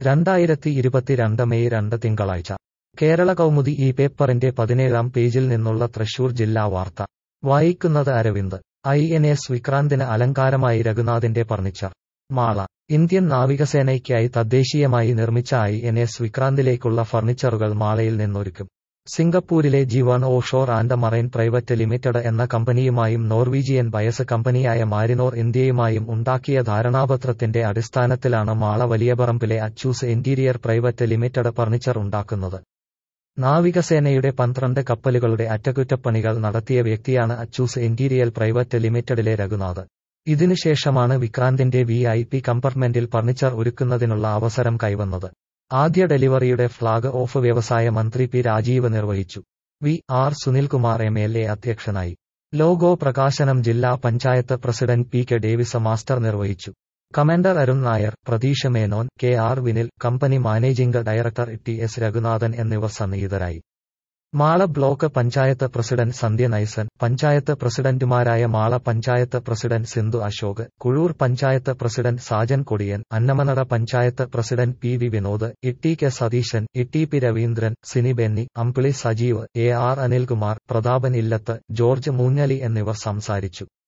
രണ്ടായിരത്തി ഇരുപത്തിരണ്ട് മെയ് രണ്ട് തിങ്കളാഴ്ച കേരള കൗമുദി ഈ പേപ്പറിന്റെ പതിനേഴാം പേജിൽ നിന്നുള്ള തൃശൂർ ജില്ലാ വാർത്ത വായിക്കുന്നത് അരവിന്ദ് ഐ എൻ എസ് വിക്രാന്തിന് അലങ്കാരമായി രഘുനാഥിന്റെ ഫർണിച്ചർ മാള ഇന്ത്യൻ നാവികസേനയ്ക്കായി തദ്ദേശീയമായി നിർമ്മിച്ച ഐ എൻ എസ് വിക്രാന്തിലേക്കുള്ള ഫർണിച്ചറുകൾ മാളയിൽ നിന്നൊരുക്കും സിംഗപ്പൂരിലെ G one offshore and marine private limited എന്ന കമ്പനിയുമായും നോർവീജിയൻ ബയസ് കമ്പനിയായ മാരിനോർ ഇന്ത്യയുമായും ഉണ്ടാക്കിയ ധാരണാപത്രത്തിന്റെ അടിസ്ഥാനത്തിലാണ് മാള വലിയപറമ്പിലെ Achoos interior private limited furniture ഉണ്ടാക്കുന്നത് നാവികസേനയുടെ പന്ത്രണ്ട് കപ്പലുകളുടെ അറ്റകുറ്റപ്പണികൾ നടത്തിയ വ്യക്തിയാണ് അച്ചൂസ് ഇന്റീരിയൽ പ്രൈവറ്റ് ലിമിറ്റഡിലെ രഘുനാഥ് ഇതിനുശേഷമാണ് വിക്രാന്തിന്റെ വി ഐ പി കമ്പാർട്ട്മെന്റിൽ ഫർണിച്ചർ ഒരുക്കുന്നതിനുള്ള അവസരം കൈവന്നത് ആദ്യ ഡെലിവറിയുടെ ഫ്ളാഗ് ഓഫ് വ്യവസായ മന്ത്രി പി രാജീവ് നിർവഹിച്ചു V R Sunilkumar M L A അധ്യക്ഷനായി ലോഗോ പ്രകാശനം ജില്ലാ panchayat president P K Davis master നിർവഹിച്ചു commander Arun Nair Prateesh Menon K R Vinil company managing director T S Raghunathan എന്നിവർ സന്നിഹിതരായി മാള ബ്ലോക്ക് പഞ്ചായത്ത് പ്രസിഡന്റ് സന്ധ്യ നൈസൻ പഞ്ചായത്ത് പ്രസിഡന്റുമാരായ Mala panchayat president Sindhu Ashok Kuzhur panchayat president Sajan Kodiyan Annamanada panchayat president P V Vinod Itty K Satheesan Itty P Raveendran Sini Benny Ambili Sajeev A R Anilkumar Prathapan Illath George മൂഞ്ഞലി എന്നിവർ സംസാരിച്ചു